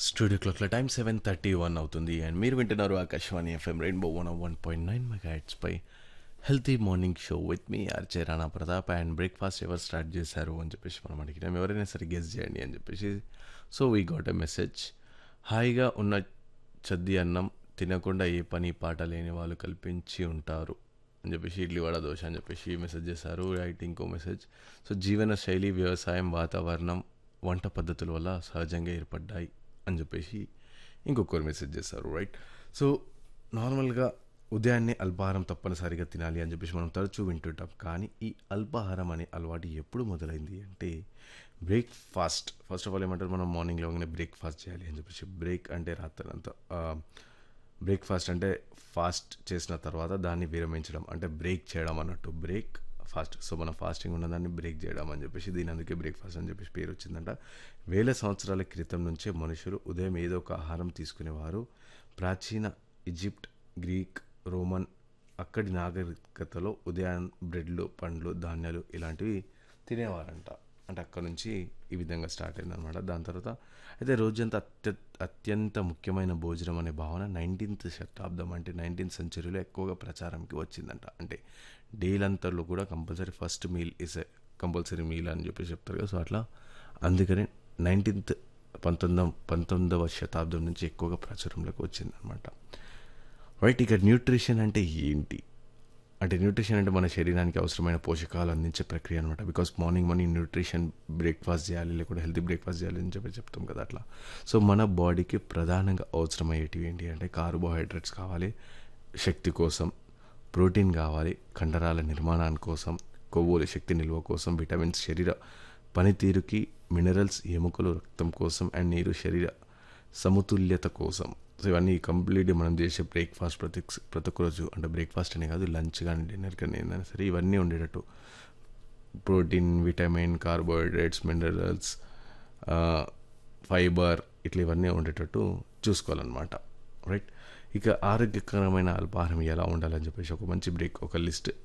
studio క్లాక్ల time seven thirty one అవుతుంది and మీరు వింటున్నారు Akashvani FM rainbow one one point nine మెగా పై హెల్తీ మార్నింగ్ షో విత్ మీ ఆర్చే రాణా ప్రతాప్ అండ్ బ్రేక్ఫాస్ట్ ఎవరు స్టార్ట్ చేశారు అని చెప్పేసి మనం అడిగినాం ఎవరైనా సరే గెస్ చేయండి అని చెప్పేసి so we got a message హాయిగా ఉన్న చద్ది అన్నం తినకుండా ఏ పని పాట లేని వాళ్ళు కల్పించి ఉంటారు అని చెప్పేసి ఇడ్లీ వడ దోశ అని చెప్పేసి మెసేజ్ చేశారు రైట్ ఇంకో మెసేజ్ సో జీవన శైలి వ్యవసాయం వాతావరణం వంట పద్ధతుల వల్ల సహజంగా ఏర్పడ్డాయి అని చెప్పేసి ఇంకొకరు మెసేజ్ చేశారు రైట్ సో నార్మల్గా ఉదయాన్నే అల్పాహారం తప్పనిసరిగా తినాలి అని చెప్పేసి మనం తరచూ వింటుంటాం కానీ ఈ అల్పాహారం అనే అలవాటు ఎప్పుడు మొదలైంది అంటే బ్రేక్ఫాస్ట్ ఫస్ట్ ఆఫ్ ఆల్ ఏమంటారు మనం మార్నింగ్ లేవగానే బ్రేక్ఫాస్ట్ చేయాలి అని చెప్పేసి బ్రేక్ అంటే రాత్రంతా బ్రేక్ఫాస్ట్ అంటే ఫాస్ట్ చేసిన తర్వాత దాన్ని విరమించడం అంటే బ్రేక్ చేయడం అన్నట్టు బ్రేక్ ఫాస్ట్ సో మనం ఫాస్టింగ్ ఉన్నదాన్ని బ్రేక్ చేయడం అని చెప్పేసి దీని అందుకే బ్రేక్ఫాస్ట్ అని చెప్పేసి పేరు వచ్చిందంట వేల సంవత్సరాల క్రితం నుంచే మనుషులు ఉదయం ఏదో ఒక ఆహారం తీసుకునేవారు ప్రాచీన ఈజిప్ట్ గ్రీక్ రోమన్ అక్కడి నాగరికతలో ఉదయం బ్రెడ్లు పండ్లు ధాన్యాలు ఇలాంటివి తినేవారంట అంటే అక్కడ నుంచి ఈ విధంగా స్టార్ట్ అయిందనమాట దాని తర్వాత అయితే రోజంతా అత్య అత్యంత ముఖ్యమైన భోజనం అనే భావన నైన్టీన్త్ శతాబ్దం అంటే నైన్టీన్త్ సెంచరీలో ఎక్కువగా ప్రచారంకి వచ్చిందంట అంటే డేలంతలో కూడా compulsory first meal is a compulsory meal అని చెప్పి చెప్తారు కదా సో అట్లా అందుకని నైన్టీన్త్ పంతొమ్మిదవ పంతొమ్మిదవ శతాబ్దం నుంచి ఎక్కువగా ప్రచారంలోకి వచ్చిందనమాట రైట్ ఇక న్యూట్రిషన్ అంటే ఏంటి అంటే న్యూట్రిషన్ అంటే మన శరీరానికి అవసరమైన పోషకాలు అందించే ప్రక్రియ అనమాట because morning morning nutrition breakfast చేయాలి లేకుంటే హెల్తీ బ్రేక్ఫాస్ట్ చేయాలి అని చెప్పి చెప్తాం కదా అట్లా సో మన బాడీకి ప్రధానంగా అవసరమయ్యేటివి ఏంటి అంటే కార్బోహైడ్రేట్స్ కావాలి శక్తి కోసం ప్రోటీన్ కావాలి కండరాల నిర్మాణాని కోసం కొవ్వుల శక్తి నిల్వ కోసం విటమిన్స్ శరీర పనితీరుకి మినరల్స్ ఎముకలు రక్తం కోసం అండ్ నీరు శరీర సమతుల్యత కోసం సో ఇవన్నీ కంప్లీట్గా మనం చేసే బ్రేక్ఫాస్ట్ ప్రతి ప్రతి ఒక్క రోజు అంటే బ్రేక్ఫాస్ట్ అనే కాదు లంచ్ కానీ డిన్నర్ కానీ ఏదైనా సరే ఇవన్నీ ఉండేటట్టు protein vitamin carbohydrates minerals fibre ఇట్లా ఇవన్నీ ఉండేటట్టు చూసుకోవాలన్నమాట రైట్ ఇక ఆరోగ్యకరమైన అల్పాహారం ఎలా ఉండాలని చెప్పేసి ఒక మంచి బ్రేక్ ఒక లిస్ట్